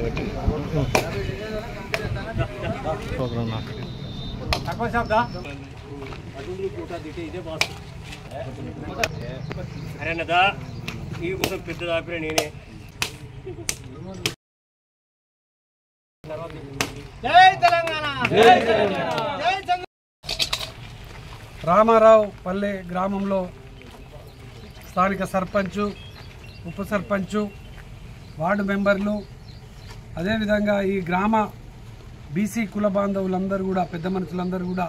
programme నాకు అరేనదా ఈ కోసం పెద్ద దాపిన నేనే రామారావు పల్లె గ్రామంలో స్థానిక సర్పంచు ఉప సర్పంచు వార్డు మెంబర్లు అదేవిధంగా ఈ గ్రామ బీసీ కుల బాంధవులందరూ కూడా పెద్ద మనుషులందరూ కూడా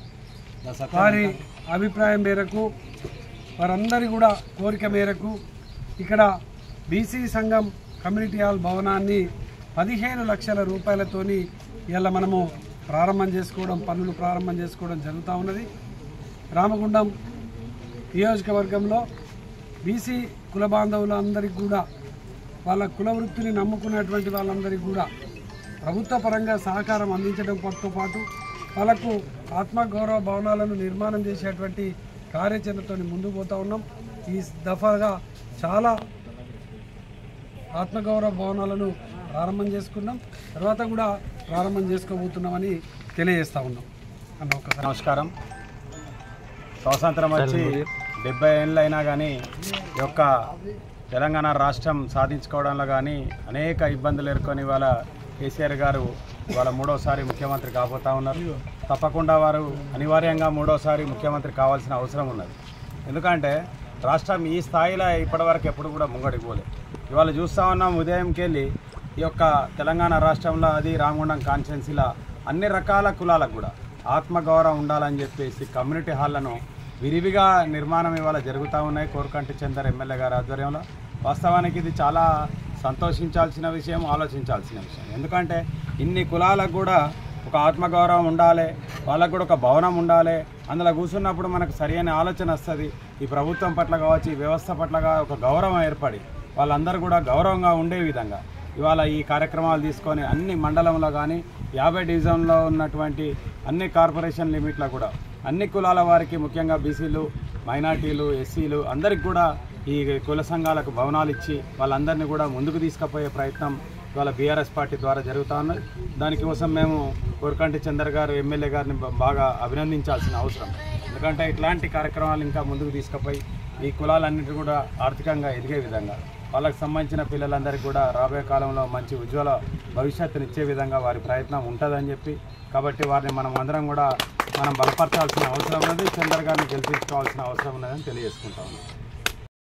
వారి అభిప్రాయం మేరకు వారందరి కూడా కోరిక మేరకు ఇక్కడ బీసీ సంఘం కమ్యూనిటీ హాల్ భవనాన్ని పదిహేను లక్షల రూపాయలతోని ఇలా మనము ప్రారంభం చేసుకోవడం పనులు ప్రారంభం చేసుకోవడం జరుగుతూ ఉన్నది రామగుండం నియోజకవర్గంలో బీసీ కుల బాంధవులందరికీ కూడా వాళ్ళ కుల వృత్తిని నమ్ముకున్నటువంటి వాళ్ళందరికీ కూడా ప్రభుత్వ పరంగా సహకారం అందించడం పట్టు పాటు వాళ్ళకు ఆత్మగౌరవ భవనాలను నిర్మాణం చేసేటువంటి కార్యాచరణతో ముందుకు పోతా ఉన్నాం ఈ దఫాగా చాలా ఆత్మగౌరవ భవనాలను ప్రారంభం చేసుకున్నాం తర్వాత కూడా ప్రారంభం చేసుకోబోతున్నామని తెలియజేస్తా ఉన్నాం అన్న ఒకసారి నమస్కారం స్వాతంత్రం వచ్చి డెబ్బై ఏళ్ళు అయినా కానీ ఈ యొక్క తెలంగాణ రాష్ట్రం సాధించుకోవడంలో కానీ అనేక ఇబ్బందులు ఎదుర్కొని వాళ్ళ కేసీఆర్ గారు వాళ్ళ మూడోసారి ముఖ్యమంత్రి కాబోతా ఉన్నారు తప్పకుండా వారు అనివార్యంగా మూడోసారి ముఖ్యమంత్రి కావాల్సిన అవసరం ఉన్నది ఎందుకంటే రాష్ట్రం ఈ స్థాయిలో ఇప్పటివరకు ఎప్పుడు కూడా ముంగడికి పోలేదు ఇవాళ చూస్తూ ఉన్నాం ఉదయంకి వెళ్ళి ఈ యొక్క తెలంగాణ రాష్ట్రంలో అది రామగుండం కాన్స్టిట్యున్సీలో అన్ని రకాల కులాలకు కూడా ఆత్మగౌరవం ఉండాలని చెప్పేసి కమ్యూనిటీ హాళ్లను విరివిగా నిర్మాణం ఇవాళ జరుగుతూ ఉన్నాయి కోరకంటి చందర్ ఎమ్మెల్యే గారి ఆధ్వర్యంలో వాస్తవానికి ఇది చాలా సంతోషించాల్సిన విషయం ఆలోచించాల్సిన విషయం ఎందుకంటే ఇన్ని కులాలకు కూడా ఒక ఆత్మగౌరవం ఉండాలి వాళ్ళకు కూడా ఒక భవనం ఉండాలి అందులో కూర్చున్నప్పుడు మనకు సరైన ఆలోచన వస్తుంది ఈ ప్రభుత్వం పట్ల కావచ్చు ఈ వ్యవస్థ పట్ల గా- ఒక గౌరవం ఏర్పడి వాళ్ళందరూ కూడా గౌరవంగా ఉండే విధంగా ఇవాళ ఈ కార్యక్రమాలు తీసుకొని అన్ని మండలంలో కానీ యాభై డివిజన్లో ఉన్నటువంటి అన్ని కార్పొరేషన్ లిమిట్లో కూడా అన్ని కులాల వారికి ముఖ్యంగా బీసీలు మైనార్టీలు ఎస్సీలు అందరికి కూడా ఈ కుల సంఘాలకు భవనాలు ఇచ్చి వాళ్ళందరినీ కూడా ముందుకు తీసుకుపోయే ప్రయత్నం ఇవాళ బీఆర్ఎస్ పార్టీ ద్వారా జరుగుతూ ఉన్నది దానికోసం మేము కోరకంటి చందర్ గారు ఎమ్మెల్యే గారిని బ- బాగా అభినందించాల్సిన అవసరం ఎందుకంటే ఇట్లాంటి కార్యక్రమాలు ఇంకా ముందుకు తీసుకుపోయి ఈ కులాలన్నిటి కూడా ఆర్థికంగా ఎదిగే విధంగా వాళ్ళకి సంబంధించిన పిల్లలందరికీ కూడా రాబోయే కాలంలో మంచి ఉజ్వల భవిష్యత్తుని ఇచ్చే విధంగా వారి ప్రయత్నం ఉంటుందని చెప్పి కాబట్టి వారిని మనం అందరం కూడా మనం బలపరచాల్సిన అవసరం ఉన్నది చంద్ర గారిని గెలిపించుకోవాల్సిన అవసరం ఉన్నదని తెలియజేసుకుంటా ఉన్నాం